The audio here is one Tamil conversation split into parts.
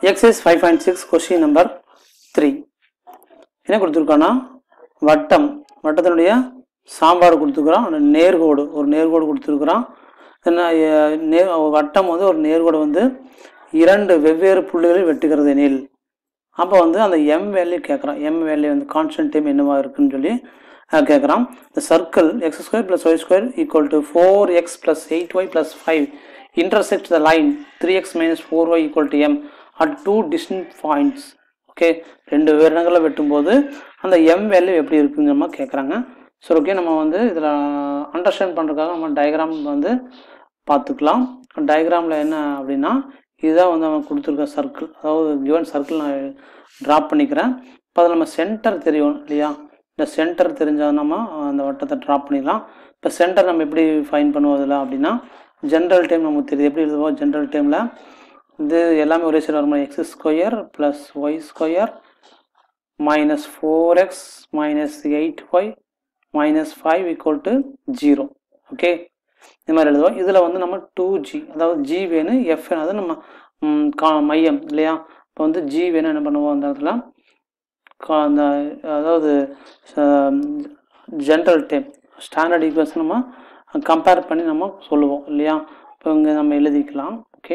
exercise five point six question number three என்ன கொடுத்துருக்கோன்னா வட்டம் வட்டத்தினுடைய சாம்பார் கொடுத்துருக்குறோம் அந்த நேர்கோடு ஒரு நேர்கோடு கொடுத்துருக்குறோம் என்ன அஹ், நே வட்டம் வந்து ஒரு நேர்கோடு வந்து இரண்டு வெவ்வேறு புள்ளிகளில் வெட்டுகிறது எனில் அப்போ வந்து அந்த எம் வேல்யூ கேட்குறான் எம் வேல்யூ வந்து கான்ஸ்டன்ட் டைம் என்னவா இருக்குன்னு சொல்லி கேட்குறான் இந்த circle x square plus Y square equal to four x plus eight y plus five intersect the line 3x minus 4y equal to m at two distinct points okay ரெண்டு வெவ்வேறு இடங்களில் வெட்டும்போது அந்த எம் வேல்யூ எப்படி இருக்குங்கிற மாதிரி கேட்குறாங்க சரி ஓகே நம்ம வந்து இதில் அண்டர்ஸ்டாண்ட் பண்ணுறதுக்காக நம்ம டயக்ராம் வந்து பார்த்துக்கலாம் டயக்ராமில் என்ன அப்படின்னா இதுதான் வந்து அவன் கொடுத்துருக்க சர்க்கிள் அதாவது கிவன் சர்க்கிள் நான் ட்ராப் பண்ணிக்கிறேன் இப்போ அதில் நம்ம சென்டர் தெரியும் இல்லையா இந்த சென்டர் தெரிஞ்சால் நம்ம அந்த வட்டத்தை ட்ராப் பண்ணிடலாம் இப்போ சென்டர் நம்ம எப்படி ஃபைன் பண்ணுவோம் இதில் அப்படின்னா ஜென்ரல் டைம் நமக்கு தெரியுது எப்படி எழுதுவோம் ஜென்ரல் டைமில் இது எல்லாமே ஒரே சைடு வருமா x square plus Y square minus four x minus eight y minus five equal to zero okay இந்த மாதிரி எழுதுவோம் இதில் வந்து நம்ம டூ ஜி அதாவது ஜி வேணும் எஃப் வேணும் அது நம்ம ம், கா மையம் இல்லையா இப்போ வந்து ஜி வேணும் என்ன பண்ணுவோம் அந்த இடத்துல கா- அந்த அதாவது ஜென்ரல் டைம் ஸ்டாண்டர்ட் ஈக்குவேஷன் நம்ம கம்பேர் பண்ணி நம்ம சொல்லுவோம் இல்லையா இப்போ இங்கே நம்ம எழுதிக்கலாம் okay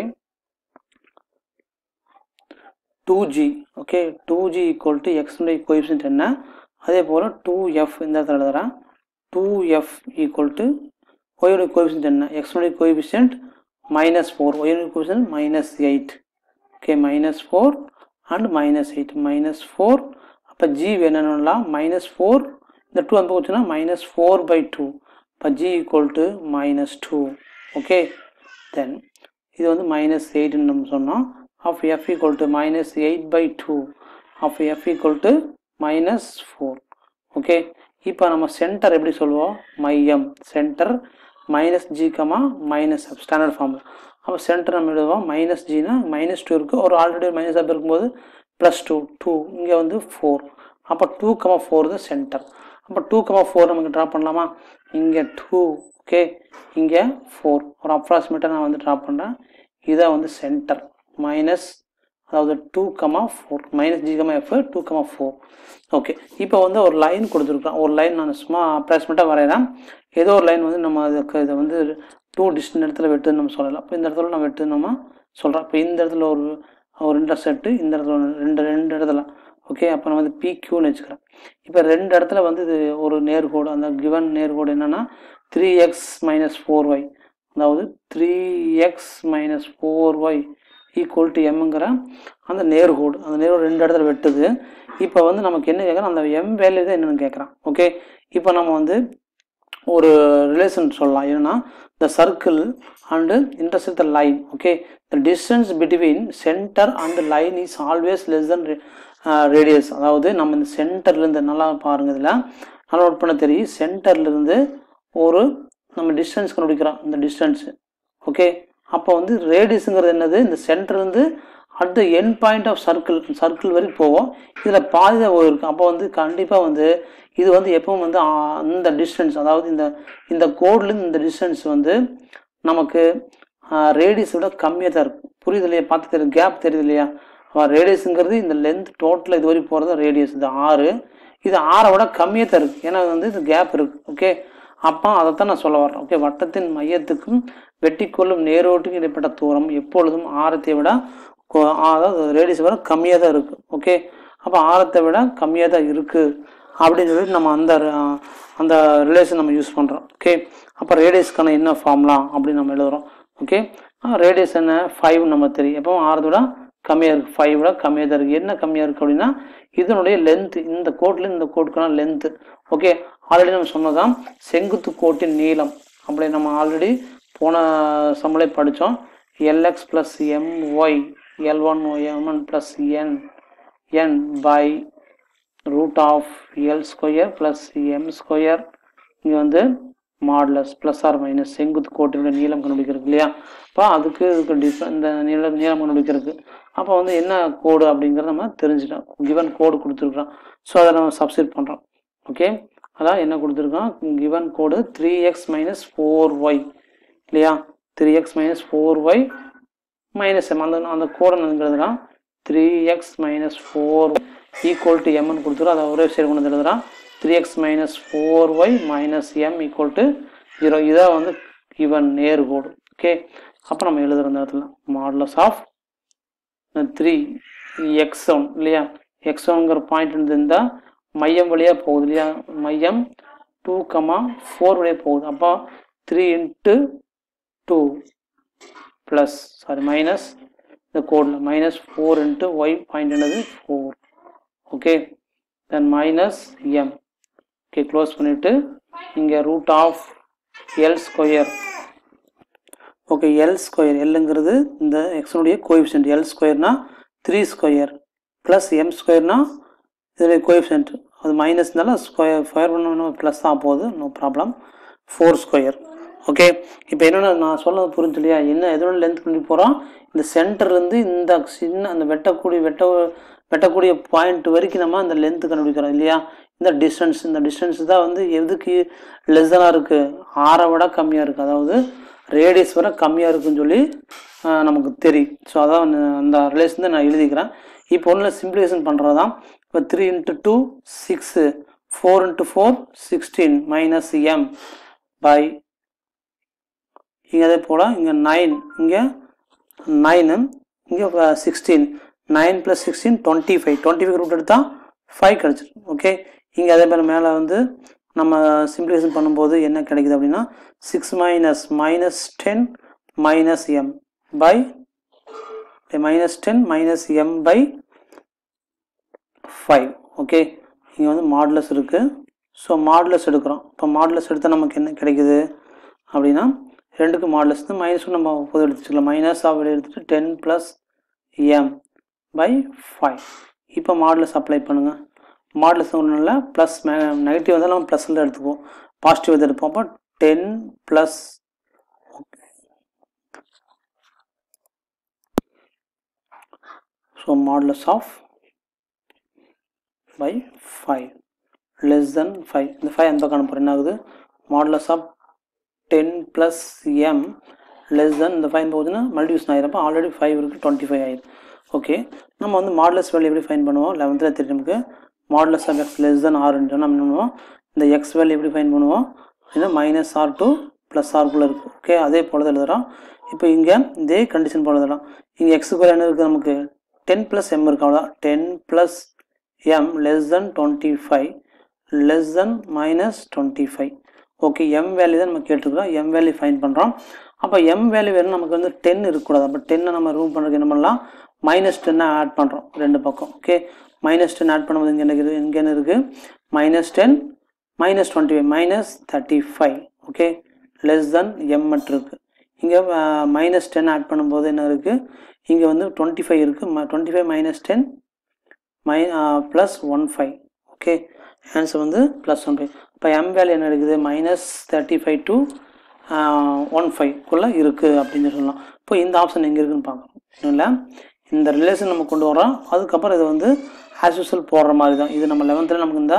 two g okay two g equal to எக்ஸுடைய கோஎஃபிஷியன்ட் என்ன அதே போல் டூ எஃப் இந்த இடத்துல எழுதுறேன் டூ எஃப் ஈக்குவல் டு ஒய்யுடைய கோஎஃபிஷியன்ட் என்ன எக்ஸுடைய கோஎஃபிஷியன்ட் மைனஸ் ஃபோர் ஒய்யுடைய coefficient minus eight okay minus four and minus eight minus four அப்போ ஜி வேணும்னா மைனஸ் ஃபோர் இந்த டூ அந்த போச்சுன்னா மைனஸ் ஃபோர் பை டூ இப்போ g equal to minus two okay then இது வந்து மைனஸ் எயிட்னு நம்ம சொன்னோம் of f equal to minus eight by two of f equal to minus four okay இப்போ நம்ம சென்டர் எப்படி சொல்லுவோம் மையம் centre minus g comma minus of standard form அப்போ சென்டர் நம்ம எழுதுவோம் மைனஸ் ஜினா மைனஸ் டூ இருக்குது ஒரு ஆல்ரெடி மைனஸ் அப் இருக்கும்போது ப்ளஸ் டூ டூ இங்கே வந்து ஃபோர் அப்போ டூ கமா ஃபோர் தான் சென்டர் அப்போ டூ கமா ஃபோர் நமக்கு ட்ரா பண்ணலாமா இங்கே டூ ஓகே இங்கே ஃபோர் ஒரு அப்ராக்சிமேட்டாக நான் வந்து ட்ரா பண்ணுறேன் இதை வந்து சென்டர் மைனஸ் அதாவது two comma four minus g comma f two comma four okay இப்போ வந்து ஒரு லைன் கொடுத்துருக்கோம் ஒரு லைன் நான் சும்மா அப்ராக்சிமேட்டாக வரைகிறேன் ஏதோ ஒரு லைன் வந்து நம்ம அதுக்கு இதை வந்து டூ டிஸ்டன்ட் இடத்துல வெட்டுன்னு நம்ம சொல்லலாம் இப்போ இந்த இடத்துல நம்ம வெட்டு நம்ம சொல்கிறோம் இப்போ இந்த இடத்துல ஒரு ஒரு இன்டர்செக்ட் இந்த இடத்துல ஒன்று ரெண்டு ரெண்டு இடத்துல ஓகே அப்போ நான் வந்து பிக்யூன்னு வச்சுக்கிறேன் இப்போ ரெண்டு இடத்துல வந்து இது ஒரு நேர்கோடு அந்த கிவன் நேர்கோடு என்னென்னா three x minus four y அதாவது three x minus four y equal to எம்ங்கிற அந்த நேர்கோடு அந்த நேர்கோடு ரெண்டு இடத்துல வெட்டுது இப்போ வந்து நமக்கு என்ன கேட்குறோம் அந்த எம் வேல்யூ தான் என்னென்னு கேட்குறான் ஓகே இப்போ நம்ம வந்து ஒரு ரிலேஷன் சொல்லலாம் என்னன்னா the circle and intersect the line okay the distance between centre and line is always less than radius அதாவது நம்ம இந்த சென்டர்லேருந்து நல்லா பாருங்க இதில் நல்லா நோட் பண்ண தெரியும் சென்டர்லேருந்து ஒரு நம்ம டிஸ்டன்ஸ் கண்டுபிடிக்கிறோம் இந்த டிஸ்டன்ஸு ஓகே அப்போ வந்து ரேடியஸுங்கிறது என்னது இந்த சென்டர்லேருந்து at the end point of circle circle வரைக்கும் போவோம் இதில் பாதி தான் இருக்கும் அப்போ வந்து கண்டிப்பாக வந்து இது வந்து எப்பவும் வந்து ஆ, அந்த டிஸ்டன்ஸ் அதாவது இந்த இந்த கோட்லேருந்து இந்த டிஸ்டன்ஸ் வந்து நமக்கு ரேடியஸ் விட கம்மியாக தான் இருக்கும் புரியுது இல்லையா பார்த்து தெரியும் கேப் தெரியுது இல்லையா ரேடியஸுங்கிறது இந்த லென்த் டோட்டலாக இது வரைக்கும் போகிறது ரேடியஸ் இது ஆறு இது ஆறை விட கம்மியாக தான் இருக்குது ஏன்னா வந்து இது கேப் இருக்குது ஓகே அப்போ அதைத்தான் நான் சொல்ல வரேன் ஓகே வட்டத்தின் மையத்துக்கும் வெட்டிக்கொள்ளும் நேரோட்டுக்கும் இடைப்பட்ட தூரம் எப்பொழுதும் ஆரத்தை விட கொ- அதாவது ரேடியஸ் விட கம்மியாக தான் இருக்குது ஓகே அப்போ ஆரத்தை விட கம்மியாக தான் இருக்குது அப்படின்னு சொல்லிட்டு நம்ம அந்த ர- அந்த ரிலேஷன் நம்ம யூஸ் பண்ணுறோம் ஓகே அப்போ ரேடியஸ்க்கான என்ன ஃபார்ம்லாம் அப்படின்னு நம்ம எழுதுறோம் ஓகே ரேடியஸ் என்ன ஃபைவ் நம்ம தெரியும் எப்போ ஆறதை விட கம்மியாக இருக்குது ஃபைவ் விட கம்மியாக தான் இருக்குது என்ன கம்மியாக இருக்குது அப்படின்னா இதனுடைய லென்த்து இந்த கோட்டில் இந்த கோட்டுக்கான லென்த்து ஓகே ஆல்ரெடி நம்ம சொன்னதான் செங்குத்து கோட்டின் நீளம் அப்படி நம்ம ஆல்ரெடி போன சம்பளை படித்தோம் l x plus m y l one m one plus n n by root of l square plus m square இங்கே வந்து மாடலஸ் ப்ளஸ் ஆர் மைனஸ் செங்குத்து கோட்டினுடைய நீளம் கண்டுபிடிக்கிறது இல்லையா அப்போ அதுக்கு இதுக்கு டிஃப்ரெண்ட் இந்த நீளம் நீளம் கண்டுபிடிக்கிறதுக்கு அப்போ வந்து என்ன கோடு அப்படிங்கிறத நம்ம தெரிஞ்சுட்டோம் கிவன் கோடு கொடுத்துருக்குறோம் ஸோ அதை நம்ம சப்ஸ்டிட் பண்ணுறோம் ஓகே அதான் என்ன கொடுத்துருக்கோம் கிவன் கோடு three x minus four y இல்லையா three x minus four y minus m அந்த அந்த கோடை எழுதுனா three x minus four equal to எம்னு கொடுத்துரும் அதை ஒரே சைடு கொண்டு வந்து எழுதுறான் three x minus four y minus m equal to zero இதான் வந்து இவன் நேர்கோடு ஓகே அப்போ நம்ம எழுதுகிற இந்த இடத்துல modulus of three x one இல்லையா எக்ஸ் ஒன்ங்கிற பாயிண்ட் இருந்தால் மையம் வழியாக போகுது இல்லையா மையம் டூ கமா ஃபோர் வழியாக போகுது அப்போ three into two plus sorry minus இந்த கோடில் minus four into y point என்னது four okay then minus m okay close பண்ணிவிட்டு இங்கே root of l square okay l square எல்லுங்கிறது இந்த எக்ஸனுடைய கோஎஃபிஷியன்ட் எல் ஸ்கொயர்னா த்ரீ ஸ்கொயர் ப்ளஸ் எம் ஸ்கொயர்னா இதோடைய கோஎஃபிஷியன்ட் அது மைனஸ்னால ஸ்கொயர் ஸ்கொயர் பண்ணணும் ப்ளஸ் தான் போகுது no problem four square okay இப்போ என்னென்ன நான் சொன்னது புரிஞ்சு இல்லையா என்ன எதோட லென்த் பண்ணி போகிறோம் இந்த சென்டர்லேருந்து இந்த சின்ன அந்த வெட்டக்கூடிய வெட்ட வெட்டக்கூடிய பாயிண்ட் வரைக்கும் நம்ம அந்த லென்த்து கண்டுபிடிக்கிறோம் இல்லையா இந்த டிஸ்டன்ஸ் இந்த டிஸ்டன்ஸ் தான் வந்து எதுக்கு லெஸ்ஸனாக இருக்குது ஆறை விட கம்மியாக இருக்குது அதாவது ரேடியஸ் வர கம்மியாக இருக்குன்னு சொல்லி ஆஹ், நமக்கு தெரியும் ஸோ அதான் வந்து அந்த ரிலேஷன் தான் நான் எழுதிக்கிறேன் இப்போ ஒன்றில் சிம்பிளிஃபிகேஷன் பண்ணுறது தான் இப்போ three into two six four into four sixteen minus m by இங்கே அதே போல் இங்கே நைன் இங்கே நைனு இங்கே sixteen nine plus sixteen twenty five twenty five root எடுத்தால் ஃபைவ் கிடச்சிரும் ஓகே இங்கே அதே மாதிரி மேலே வந்து நம்ம சிம்பிளிஃபிகேஷன் பண்ணும்போது என்ன கிடைக்குது அப்படின்னா six minus minus ten minus m by minus ten minus m by five okay இங்கே வந்து மாடுலஸ் இருக்குது ஸோ மாடுலஸ் எடுக்கிறோம் இப்போ மாடுலஸ் எடுத்தால் நமக்கு என்ன கிடைக்குது அப்படின்னா ரெண்டுக்கு மாடுலஸ் வந்து மைனஸ் நம்ம பொது எடுத்துக்கலாம் மைனஸ் ஆஃப் எடுத்துட்டு ten plus m by five இப்போ மாடுலஸ் அப்ளை பண்ணுங்கள் மாடுலஸ் ஒன்றும் ப்ளஸ் நெகட்டிவ் வந்து நம்ம ப்ளஸில் எடுத்துக்குவோம் பாசிட்டிவ் எது எடுப்போம் அப்போ ten plus so modulus of by five less than five இந்த ஃபைவ் அந்த பக்கம் அனுப்புகிறேன் என்ன ஆகுது modulus of ten plus m less than இந்த ஃபைவ் போகுதுன்னா மல்டிபியூஷன் ஆகிறப்ப ஆல்ரெடி ஃபைவ் இருக்குது டுவெண்ட்டி ஃபைவ் ஆயிரும் ஓகே நம்ம வந்து மாடுலஸ் வேல்யூ எப்படி ஃபைன் பண்ணுவோம் லெவன்த்தில் தெரியும் நமக்கு modulus of x less than r நம்ம என்ன பண்ணுவோம் இந்த எக்ஸ் வேல்யூ எப்படி ஃபைன் பண்ணுவோம் அப்படின்னா மைனஸ் ஆர் டூ ப்ளஸ் ஆர்க்குள்ளே இருக்குது ஓகே அதே போல தான் எழுதுறோம் இப்போ இங்கே இதே கண்டிஷன் போல எழுதலாம் இங்கே எக்ஸுக்கு என்ன இருக்குது நமக்கு டென் ப்ளஸ் எம் இருக்கு அவ்வளோதான் ten plus m less than twenty five less than minus twenty five okay m value தான் நம்ம கேட்டிருக்கிறோம் எம் வேல்யூ ஃபைன் பண்ணுறோம் அப்போ எம் வேல்யூ வேணும் நமக்கு வந்து டென் இருக்கக்கூடாது அப்போ டென்னை நம்ம ரூம் பண்ணுறதுக்கு என்ன பண்ணலாம் மைனஸ் டென்னை ஆட் பண்ணுறோம் ரெண்டு பக்கம் ஓகே மைனஸ் டென் ஆட் பண்ணும்போது இங்கே என்ன இருக்குது இங்கே என்ன இருக்குது minus ten minus twenty five minus thirty five okay less than m மட்டும் இருக்குது இங்கே மைனஸ் டென் ஆட் பண்ணும்போது என்ன இருக்குது இங்கே வந்து டுவெண்ட்டி ஃபைவ் இருக்குது டுவெண்ட்டி ஃபைவ் மைனஸ் டென் மை plus one five okay answer வந்து ப்ளஸ் ஒன் ஃபைவ் இப்போ எம் வேல்யூ என்ன இருக்குது minus thirty five to one ஃபைவ்க்குள்ளே இருக்குது அப்படின்னு சொல்லலாம் இப்போ இந்த ஆப்ஷன் எங்கே இருக்குன்னு பார்க்கணும் இல்லை இந்த ரிலேஷன் நம்ம கொண்டு வரோம் அதுக்கப்புறம் இது வந்து ஆஸ் யூஸ்வல் போடுற மாதிரி தான் இது நம்ம லெவன்த்தில் நமக்கு இந்த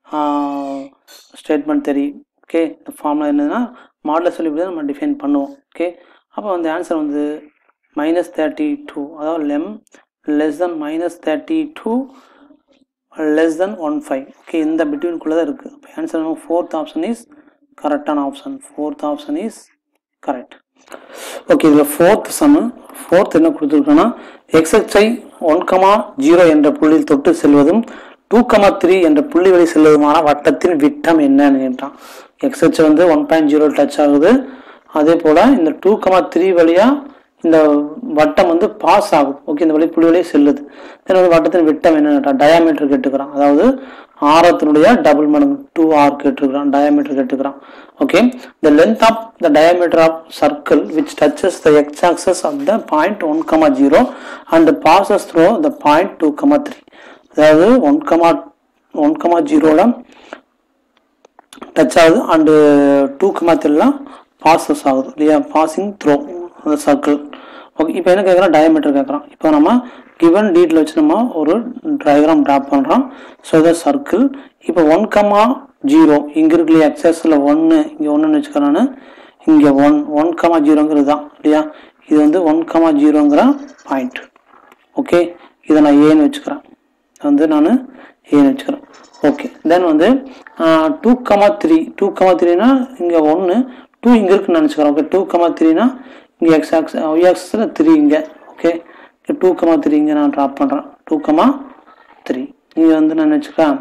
ஸ்டேட்மெண்ட் தெரியும் ஓகே இந்த ஃபார்முலா என்னதுன்னா மாடலை சொல்லி இப்படி தான் நம்ம டிஃபைன் பண்ணுவோம் ஓகே அப்போ வந்து ஆன்சர் வந்து மைனஸ் தேர்ட்டி டூ அதாவது லெம் less than minus thirty two less than one five okay இந்த பிட்வீன்குள்ளே தான் இருக்குது இப்போ ஆன்சர் நம்ம ஃபோர்த் ஆப்ஷன் இஸ் கரெக்டான option fourth option is correct okay இதில் ஃபோர்த் சம்மு ஃபோர்த் என்ன கொடுத்துருக்கோன்னா எக்ஸ்எக்ஸ்ஐ ஒன் கமா ஜீரோ என்ற புள்ளியில் தொட்டு செல்வதும் டூ கமா த்ரீ என்ற புள்ளி வழி செல்வதுமான வட்டத்தின் விட்டம் என்னன்னு கேட்டான் எக்ஸ்ஹெச் வந்து ஒன் பாயிண்ட் ஜீரோ டச் ஆகுது அதே போல் இந்த டூ கமா த்ரீ வழியாக இந்த வட்டம் வந்து பாஸ் ஆகுது ஓகே இந்த வழி புள்ளி வழியே செல்லுது தென் வந்து வட்டத்தின் விட்டம் என்ன டயாமீட்டர் கேட்டுக்கிறான் அதாவது ஆரத்தினுடைய டபுள் மடங்கு டூ ஆர் கேட்டுருக்கிறான் டயாமீட்டர் கேட்டுக்கிறான் okay the length of the diameter of circle which touches the x axis of the point one comma zero and passes through the point two comma three அதாவது ஒன் கமா ஒன் கமா ஜீரோவில் டச் ஆகுது அண்டு டூ கமா த்ரீலாம் பாசஸ் ஆகுது இல்லையா பாசிங் த்ரோ அந்த சர்க்கிள் ஓகே இப்போ என்ன கேட்குறோம் டயமீட்டர் கேட்குறோம் இப்போ நம்ம கிவன் டீட்டில் வச்சு நம்ம ஒரு டயக்ராம் ட்ராப் பண்ணுறோம் ஸோ த சர்க்கிள் இப்போ ஒன் கமா ஜீரோ இங்கே இருக்கு இல்லையா எக்ஸஸில் ஒன்று இங்கே ஒன்றுன்னு வச்சுக்கிறேன்னு இங்கே ஒன் ஒன் கமா ஜீரோங்கிறது தான் இல்லையா இது வந்து ஒன் கமா ஜீரோங்கிற பாயிண்ட் ஓகே இதை நான் ஏன்னு வச்சுக்கிறேன் வந்து நான் ஏன்னு வச்சுக்கிறேன் ஓகே தென் வந்து two comma three two comma த்ரீனா இங்கே ஒன்று டூ இங்கே இருக்குன்னு நினச்சிக்கிறேன் ஓகே டூ கமா த்ரீனா இங்கே எக்ஸ் ஆக்ஸ் ஒய் ஆக்ஸில் த்ரீ இங்கே ஓகே டூ கமா த்ரீ இங்கே நான் ட்ராப் பண்ணுறேன் டூ கமா த்ரீ இங்கே வந்து நான் வச்சுக்கிறேன்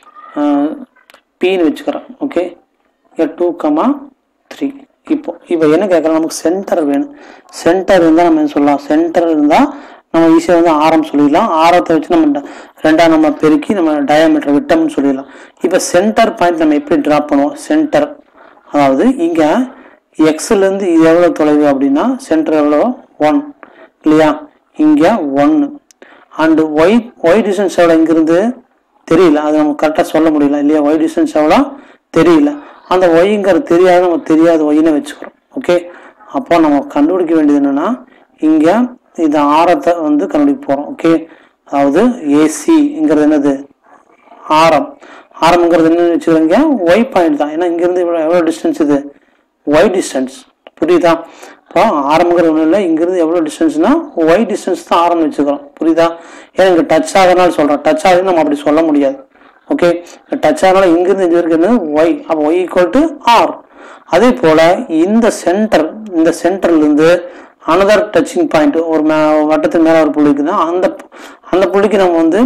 பின்னு வச்சுக்கிறேன் ஓகே இங்கே டூ கமா த்ரீ இப்போ இப்போ என்ன கேட்குறோம் நமக்கு சென்டர் வேணும் சென்டர் இருந்தால் நம்ம என்ன சொல்லலாம் சென்டர் இருந்தால் நம்ம ஈஸியாக வந்து ஆரம் சொல்லிடலாம் ஆரத்தை வச்சு நம்ம ட- ரெண்டா நம்ம பெருக்கி நம்ம டயாமீட்டர் விட்டோம்னு சொல்லிடலாம் இப்போ சென்டர் பாயிண்ட் நம்ம எப்படி ட்ராப் பண்ணுவோம் சென்டர் அதாவது இங்கே எக்ஸ்லேருந்து இது எவ்வளோ தொலைவு அப்படின்னா சென்டர் எவ்வளோ ஒன் இல்லையா இங்கே ஒன்று அண்டு ஒய் ஒய் டிஸ்டன்ஸ் எவ்வளோ இங்கிருந்து தெரியல அது நமக்கு கரெக்டாக சொல்ல முடியல இல்லையா ஒய் டிஸ்டன்ஸ் எவ்வளோ தெரியல அந்த ஒய்ங்கிறது தெரியாது நம்ம தெரியாத ஒய்னு வச்சுக்கிறோம் ஓகே அப்போ நம்ம கண்டுபிடிக்க வேண்டியது என்னன்னா இங்கே இந்த ஆரத்தை வந்து கண்டுபிடிக்க போகிறோம் ஓகே அதாவது ஏசிங்கிறது என்னது ஆரம் ஆரம்ங்கிறது என்ன வச்சுக்கிறீங்க ஒய் பாயிண்ட் தான் ஏன்னா இங்கேருந்து இவ்வளோ எவ்வளோ டிஸ்டன்ஸ் இது ஒய் டிஸ்டன்ஸ் புரியுதா இப்போ ஆரம்பங்கிறது ஒன்றும் இல்லை இங்கேருந்து எவ்வளோ டிஸ்டன்ஸ்னா ஒய் டிஸ்டன்ஸ் தான் ஆரம்பம் வச்சுக்கிறோம் புரியுதா ஏன்னா இங்கே டச் ஆகிறனால சொல்கிறோம் டச் ஆகுது நம்ம அப்படி சொல்ல முடியாது ஓகே டச் ஆகிறனால இங்கேருந்து இது இருக்கிறது ஒய் அப்போ ஒய் ஈக்குவல் டு ஆர் அதே போல் இந்த சென்டர் இந்த சென்டர்லேருந்து அனதர் டச்சிங் பாயிண்ட் ஒரு மே வட்டத்துக்கு மேலே ஒரு புள்ளி இருக்குன்னா அந்த அந்த புள்ளிக்கு நம்ம வந்து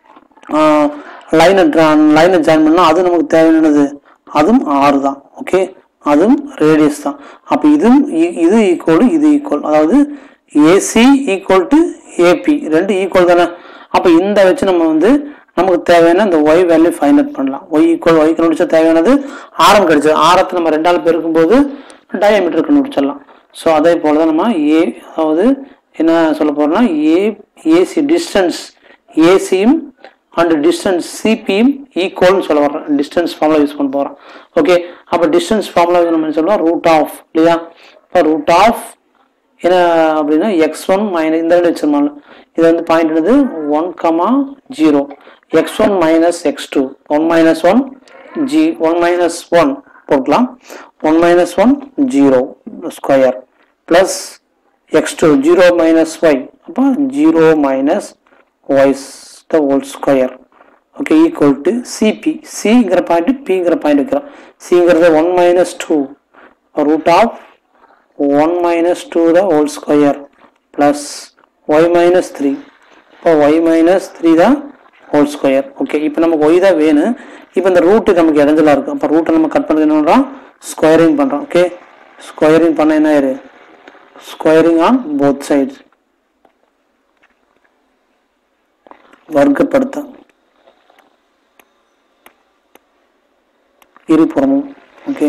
லைனை லைனை ஜாயின் பண்ணால் அது நமக்கு தேவையானது அதுவும் ஆறு தான் ஓகே அதுவும் ரேடியஸ் தான் அப்போ இதுவும் இ- இது ஈக்குவல் இது ஈக்குவல் அதாவது ஏசி ஈக்குவல் டு ஏபி ரெண்டு ஈக்குவல் தானே அப்போ இந்த வச்சு நம்ம வந்து நமக்கு தேவையான இந்த ஒய் வேல்யூ ஃபைண்ட் அவுட் பண்ணலாம் ஒய் ஈக்குவல் ஒய் கண்டுபிடிச்சா தேவையானது ஆரம் கிடைச்சது ஆரத்தை நம்ம ரெண்டால் பெருக்கும்போது டயாமீட்டர் கண்டுபிடிச்சிடலாம் ஸோ அதே போல் தான் நம்ம ஏ அதாவது என்ன சொல்ல போறோம்னா ஏ ஏசி டிஸ்டன்ஸ் ஏசியும் அண்ட் டிஸ்டன்ஸ் சிபியும் ஈக்குவல்னு சொல்ல வர்றேன் டிஸ்டன்ஸ் ஃபார்முலா யூஸ் பண்ண போகிறோம் ஓகே அப்போ டிஸ்டன்ஸ் ஃபார்முலா நம்ம என்ன சொல்லுவோம் ரூட் ஆஃப் இல்லையா இப்போ ரூட் ஆஃப் என்ன அப்படின்னா எக்ஸ் ஒன் மைனஸ் இந்த ரெண்டு வச்சிருமாங்க இது வந்து பாயிண்ட் என்னது one comma zero x one minus x two one minus one g one minus one போட்டுக்கலாம் one minus one zero square plus x two zero minus y அப்போ ஜீரோ மைனஸ் ஒய்ஸ் the whole square okay equal to CB சிங்கிற பாயிண்ட் பிங்கிற பாயிண்ட் வைக்கிறோம் சிங்கிறது one minus two root of 1 minus 2 the whole square plus y minus 3 இப்போ y minus 3 தான் ஹோல் ஸ்கொயர் ஓகே இப்போ நமக்கு y தான் வேணும் இப்போ இந்த ரூட்டு நமக்கு இடஞ்சலா இருக்கு அப்போ ரூட்டை நம்ம கட் பண்ணி என்ன பண்ணுறோம் ஸ்கொயரிங் பண்ணுறோம் ஓகே ஸ்கொயரிங் பண்ண என்ன ஆயிரு ஸ்கொயரிங் ஆன் போத் சைட்ஸ் வர்க்கப்படுத்த இருபுறமும் ஓகே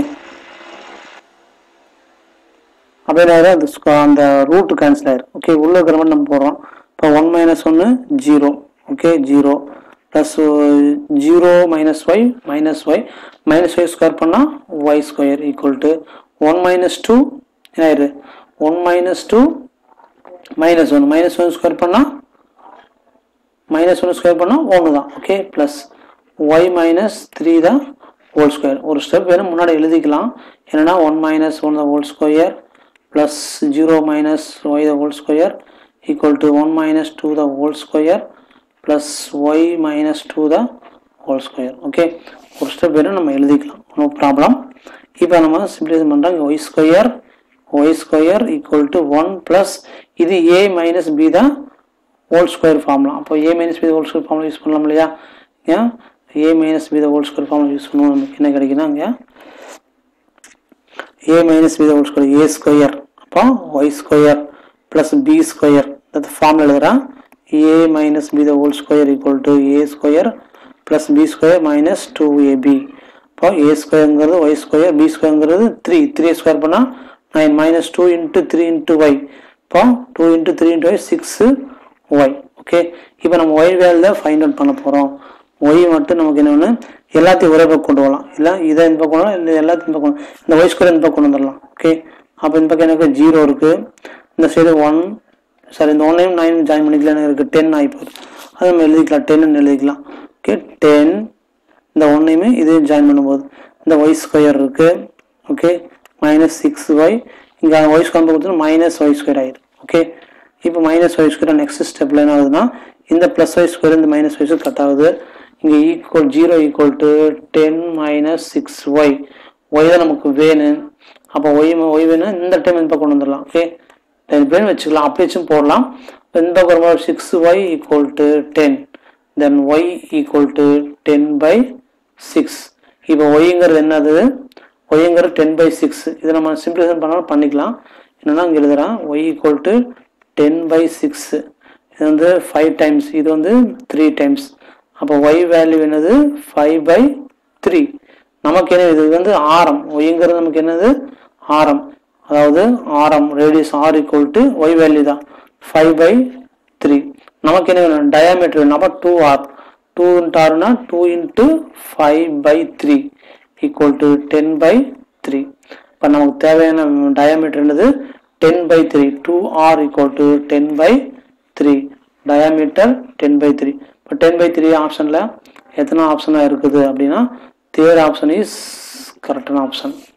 அப்படியே அந்த squ- அந்த ரூட் கேன்சல் ஆயிரும் ஓகே உள்ள இருக்கிற மாதிரி நம்ம போடுறோம் இப்போ ஒன் மைனஸ் ஒன்று zero okay zero plus zero minus y minus y minus Y square பண்ணால் y square equal to one minus two என்ன ஆயிரு one minus two minus one minus one square பண்ணால் மைனஸ் ஒன்று ஸ்கொயர் பண்ணால் ஒன்று தான் okay plus y minus three தான் ஹோல் ஸ்கொயர் ஒரு ஸ்டெப் வேணும் முன்னாடி எழுதிக்கலாம் என்னன்னா one minus one the whole square plus zero minus y the whole square equal to one minus two the whole square plus y minus two the whole square okay ஒரு ஸ்டெப் வேணும் நம்ம எழுதிக்கலாம் நோ ப்ராப்ளம் இப்போ நம்ம சிம்பிளிஃபை பண்ணுறோம் y square y square equal to one plus இது ஏ மைனஸ் பி தான் ஹோல் ஸ்கொயர் ஃபார்ம்லாம் அப்போ a minus B whole square formula use பண்ணலாம் இல்லையா ஏன் a minus B whole square formula use பண்ணுவோம் நமக்கு என்ன கிடைக்குன்னா இங்கே a minus B whole square A square அப்போ Y square plus B square அந்த ஃபார்முலா எழுதுறேன் A minus B whole square equal to A square plus B square minus two AB இப்போ ஏ ஸ்கொயருங்கிறது ஒய் ஸ்கொயர் பி ஸ்கொயருங்கிறது த்ரீ த்ரீ ஸ்கொயர் பண்ணால் nine minus two into three into Y இப்போ two into three into Y six Y okay இப்போ நம்ம ஒய் வேல்யூ ஃபைண்ட் அவுட் பண்ண போகிறோம் ஒய் மட்டும் நமக்கு என்ன ஒன்று எல்லாத்தையும் ஒரே பக்கம் கொண்டு வரலாம் இல்லை இதை இந்த பக்கம் கொண்டு வரலாம், இல்லை எல்லாத்தையும் இந்த பக்கம் இந்த ஒய் ஸ்கொயர் இந்த பக்கம் கொண்டு வந்துடலாம் ஓகே அப்போ இந்த பக்கம் எனக்கு ஜீரோ இருக்குது இந்த சைடு ஒன் சாரி இந்த ஒன்னையும் நைன் ஜாயின் பண்ணிக்கலாம் எனக்கு இருக்குது டென் ஆகி போகுது அது நம்ம எழுதிக்கலாம் டென்னு எழுதிக்கலாம் ஓகே டென் இந்த ஒன்றையுமே இதையும் ஜாயின் பண்ணும்போது இந்த ஒய் ஸ்கொயர் இருக்குது ஓகே மைனஸ் சிக்ஸ் ஒய் இங்கே ஒய் ஸ்கொயர் கொடுத்தா மைனஸ் ஒய் ஸ்கொயர் ஆயிடும் ஓகே இப்போ மைனஸ் ஒய் ஸ்கொயர் நெக்ஸ்ட் ஸ்டெப்பில் என்ன ஆகுதுன்னா இந்த ப்ளஸ் ஒய் ஸ்கொயர் இந்த மைனஸ் ஒய் கட் ஆகுது இங்கே equal zero equal to ten minus six Y Y தான் நமக்கு வேணும் அப்போ ஒய் ஒய் வேணும் இந்த டைம் இந்த பக்கம் கொண்டு வந்துடலாம் ஓகே டென் பேர் வச்சுக்கலாம் அப்படி வச்சும் போடலாம் இந்த பக்கம் six Y equal to ten then Y equal to ten by six இப்போ ஒய்ங்கிறது என்னது ஒய்ங்கிறது டென் பை சிக்ஸ் இதை நம்ம சிம்பிளிஃபை பண்ணாலும் பண்ணிக்கலாம் என்னன்னா இங்கே எழுதுறேன் Y equal to ten by six இது வந்து ஃபைவ் டைம்ஸ் இது வந்து த்ரீ டைம்ஸ் அப்போ ஒய் வேல்யூ என்னது ஃபைவ் பை த்ரீ நமக்கு என்ன இது வந்து ஆரம் ஒய்ங்கிறது நமக்கு என்னது ஆரம் அதாவது ஆரம் radius R equal to Y value தான் ஃபைவ் பை த்ரீ நமக்கு என்ன வேணும் டயாமீட்டர் வேணும் அப்போ டூ ஆர் டூ இன்ட்டு ஆர்னா two into five by three equal to ten by three இப்போ நமக்கு தேவையான டயாமீட்டர் என்னது ten by three two R equal to ten by three diameter ten by three இப்போ டென் பை த்ரீ ஆப்ஷனில் எத்தனை ஆப்ஷனாக இருக்குது அப்படின்னா தேர்ட் ஆப்ஷன் இஸ் கரெக்டான ஆப்ஷன்